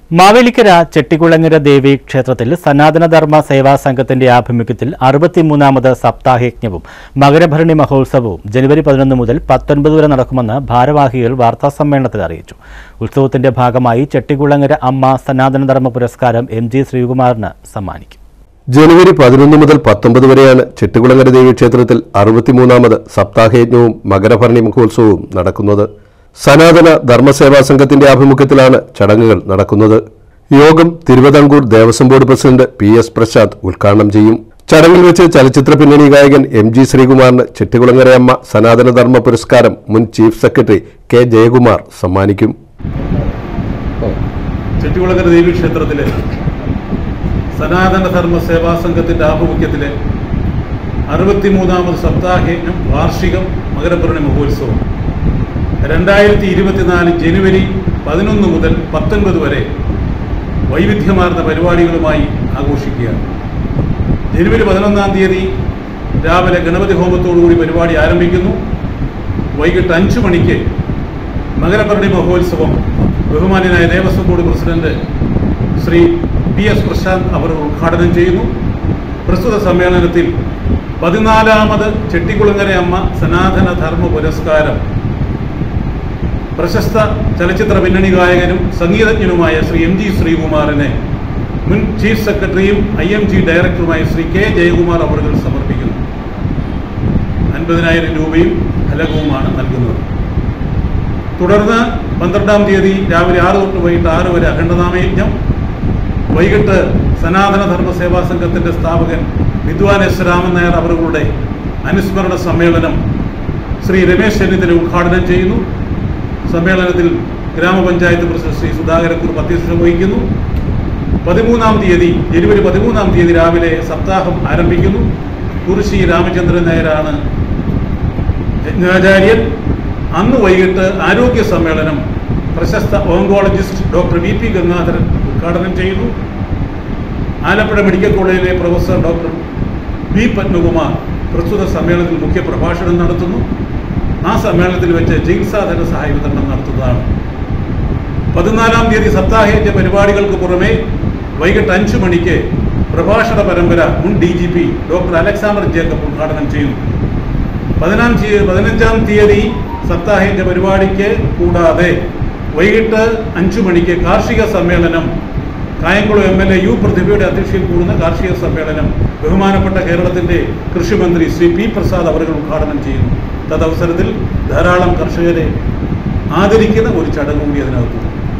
മാവേലിക്കര ചെട്ടിക്കുളങ്ങര ദേവി ക്ഷേത്രത്തിൽ സനാതനധർമ്മ സേവാ സംഘത്തിന്റെ ആഭിമുഖ്യത്തിൽ അറുപത്തിമൂന്നാമത് സപ്താഹയജ്ഞവും മകരഭരണി മഹോത്സവവും ജനുവരി പതിനൊന്ന് മുതൽ പത്തൊൻപത് വരെ നടക്കുമെന്ന് ഭാരവാഹികൾ വാർത്താസമ്മേളനത്തിൽ അറിയിച്ചു ഉത്സവത്തിന്റെ ഭാഗമായി ചെട്ടിക്കുളങ്ങര അമ്മ സനാതനധർമ്മ പുരസ്കാരം എം ജി ശ്രീകുമാറിന് സമ്മാനിക്കും ജനുവരി പതിനൊന്ന് മുതൽ പത്തൊമ്പത് വരെയാണ് ചെട്ടികുളങ്ങര ദേവി ക്ഷേത്രത്തിൽ അറുപത്തിമൂന്നാമത് സപ്താഹയജ്ഞവും മകരഭരണി മഹോത്സവവും നടക്കുന്നത് സനാതന ധർമ്മസേവാ സംഘത്തിന്റെ ആഭിമുഖ്യത്തിലാണ് ചടങ്ങുകൾ നടക്കുന്നത് യോഗം Thiruvithamkoor Devaswom board president P S Prashanth ഉദ്ഘാടനം ചെയ്യും ചടങ്ങിൽ വെച്ച് ചലച്ചിത്ര പിന്നണി ഗായകൻ എം ജി ശ്രീകുമാറിന് ചെട്ടികുളങ്ങരയമ്മ സനാതന ധർമ്മ പുരസ്കാരം മുൻ ചീഫ് സെക്രട്ടറി കെ ജയകുമാർ സമ്മാനിക്കും ചെട്ടികുളങ്ങര ദേവി ക്ഷേത്രത്തിലെ സനാതന ധർമ്മ സേവാ സംഘത്തിന്റെ ആഭിമുഖ്യത്തിലെ അറുപത്തിമൂന്നാമത് സപ്താഹയജ്ഞം വാർഷികം മകരപൂർണി മഹോത്സവം രണ്ടായിരത്തി ഇരുപത്തിനാല് ജനുവരി പതിനൊന്ന് മുതൽ പത്തൊൻപത് വരെ വൈവിധ്യമാർന്ന പരിപാടികളുമായി ആഘോഷിക്കുകയാണ് ജനുവരി പതിനൊന്നാം തീയതി രാവിലെ ഗണപതി ഹോമത്തോടുകൂടി പരിപാടി ആരംഭിക്കുന്നു വൈകിട്ട് അഞ്ച് മണിക്ക് മകരപരണി മഹോത്സവം ബഹുമാന്യനായ Devaswom board president Shri P S Prashanth അവർ ഉദ്ഘാടനം ചെയ്യുന്നു പ്രസ്തുത സമ്മേളനത്തിൽ പതിനാലാമത് ചെട്ടിക്കുളങ്ങര അമ്മ സനാതന ധർമ്മ പുരസ്കാരം പ്രശസ്ത ചലച്ചിത്ര പിന്നണി ഗായകനും സംഗീതജ്ഞനുമായ ശ്രീ എം ജി ശ്രീകുമാറിനെ മുൻ ചീഫ് സെക്രട്ടറിയും ഐ എം ജി ഡയറക്ടറുമായ ശ്രീ കെ ജയകുമാർ അവർ സമർപ്പിക്കുന്നു അൻപതിനായിരം രൂപയും ഫലകവുമാണ് നൽകുന്നത് തുടർന്ന് പന്ത്രണ്ടാം തീയതി രാവിലെ ആറ് തൊട്ട് വൈകിട്ട് ആറ് വരെ അഖണ്ഡനാമയജ്ഞം വൈകിട്ട് സനാതന ധർമ്മ സേവാ സംഘത്തിന്റെ സ്ഥാപകൻ വിദ്വാൻ എസ് രാമൻ നായർ അവരുടെ അനുസ്മരണ സമ്മേളനം ശ്രീ രമേശ് ചെന്നിത്തല ഉദ്ഘാടനം ചെയ്യുന്നു സമ്മേളനത്തിൽ ഗ്രാമപഞ്ചായത്ത് പ്രസിഡന്റ് ശ്രീ സുധാകരക്കുറുപ്പ് അധ്യക്ഷത വഹിക്കുന്നു പതിമൂന്നാം തീയതി ജനുവരി പതിമൂന്നാം തീയതി രാവിലെ സപ്താഹം ആരംഭിക്കുന്നു കുറിശി രാമചന്ദ്രൻ നായരാണ് യജ്ഞാചാര്യൻ അന്ന് വൈകിട്ട് ആരോഗ്യ സമ്മേളനം പ്രശസ്ത oncologist doctor V P Gangadharan ഉദ്ഘാടനം ചെയ്യുന്നു ആലപ്പുഴ മെഡിക്കൽ കോളേജിലെ പ്രൊഫസർ ഡോക്ടർ വി പത്മകുമാർ പ്രസ്തുത സമ്മേളനത്തിൽ മുഖ്യ പ്രഭാഷണം നടത്തുന്നു ആ സമ്മേളനത്തിൽ വെച്ച് ചികിത്സാ ധനസഹായ വിതരണം നടത്തുന്നതാണ് പതിനാലാം തീയതി സപ്താഹേറ്റ പരിപാടികൾക്ക് പുറമെ വൈകിട്ട് അഞ്ചു മണിക്ക് പ്രഭാഷണ പരമ്പര മുൻ D G P doctor Alexander Jacob ഉദ്ഘാടനം ചെയ്യുന്നു പതിനാം തീയതി പതിനഞ്ചാം തീയതി സപ്താഹേറ്റ പരിപാടിക്ക് കൂടാതെ വൈകിട്ട് അഞ്ചു മണിക്ക് കാർഷിക സമ്മേളനം Kayamkulam M L A U പ്രതിഭയുടെ അധ്യക്ഷതയിൽ കൂടുന്ന കാർഷിക സമ്മേളനം ബഹുമാനപ്പെട്ട കേരളത്തിന്റെ കൃഷിമന്ത്രി ശ്രീ പി പ്രസാദ് അവർ ഉദ്ഘാടനം ചെയ്യുന്നു തദവസരത്തിൽ ധാരാളം കർഷകരെ ആദരിക്കുന്ന ഒരു ചടങ്ങ് കൂടി അതിനകത്തുണ്ട്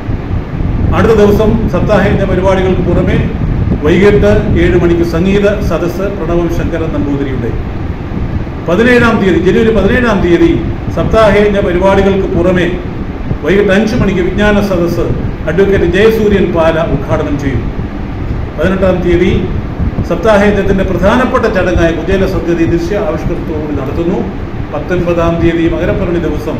അടുത്ത ദിവസം സപ്താഹേന്റെ പരിപാടികൾക്ക് പുറമെ വൈകിട്ട് ഏഴ് മണിക്ക് സംഗീത സദസ്സ് പ്രണവം ശങ്കരൻ നമ്പൂതിരിയുടെ പതിനേഴാം തീയതി ജനുവരി പതിനേഴാം തീയതി സപ്താഹേന്റെ പരിപാടികൾക്ക് പുറമെ വൈകിട്ട് അഞ്ച് മണിക്ക് വിജ്ഞാന സദസ്സ് അഡ്വക്കേറ്റ് ജയസൂര്യൻ പാല ഉദ്ഘാടനം ചെയ്യും പതിനെട്ടാം തീയതി സപ്താഹയജ്ഞത്തിന്റെ പ്രധാനപ്പെട്ട ചടങ്ങായ കുചേല സത്യതി ദൃശ്യ ആവിഷ്കൃതത്തോടുകൂടി നടത്തുന്നു പത്തൊൻപതാം തീയതി മകരപ്പരണി ദിവസം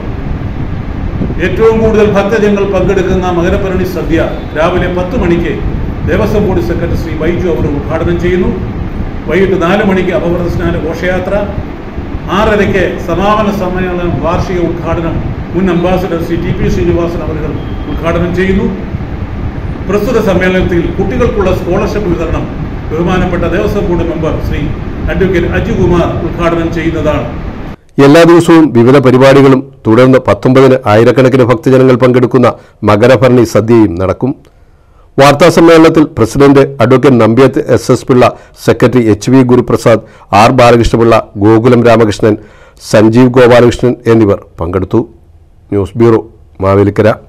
ഏറ്റവും കൂടുതൽ ഭക്തജനങ്ങൾ പങ്കെടുക്കുന്ന മകരപ്പരണി സദ്യ രാവിലെ പത്ത് മണിക്ക് ദേവസ്വം ബോർഡ് സെക്രട്ടറി ശ്രീ ബൈജു അവർ ഉദ്ഘാടനം ചെയ്യുന്നു വൈകിട്ട് നാല് മണിക്ക് അപകട സ്നാന ഘോഷയാത്ര ആറരയ്ക്ക് സമാപന സമ്മേളനം വാർഷിക ഉദ്ഘാടനം മുൻ ambassador Shri T P Sreenivasan അവർ ഉദ്ഘാടനം ചെയ്യുന്നു പ്രസ്തുത സമ്മേളനത്തിൽ കുട്ടികൾക്കുള്ള സ്കോളർഷിപ്പ് വിതരണം ബഹുമാനപ്പെട്ട Devaswom board member Shri advocate Ajukumar ഉദ്ഘാടനം ചെയ്യുന്നതാണ് എല്ലാ ദിവസവും വിവിധ പരിപാടികളും തുടർന്ന് പത്തൊമ്പതിന് ആയിരക്കണക്കിന് ഭക്തജനങ്ങൾ പങ്കെടുക്കുന്ന മകരഭരണി സദ്യയും നടക്കും വാർത്താ സമ്മേളനത്തിൽ president advocate Nambiath S S Pillai secretary H V Guruprasad R Balakrishnapillai Gokulam Ramakrishnan Sanjeev Gopalakrishnan എന്നിവർ പങ്കെടുത്തു ന്യൂസ് ബ്യൂറോ മാവേലിക്കര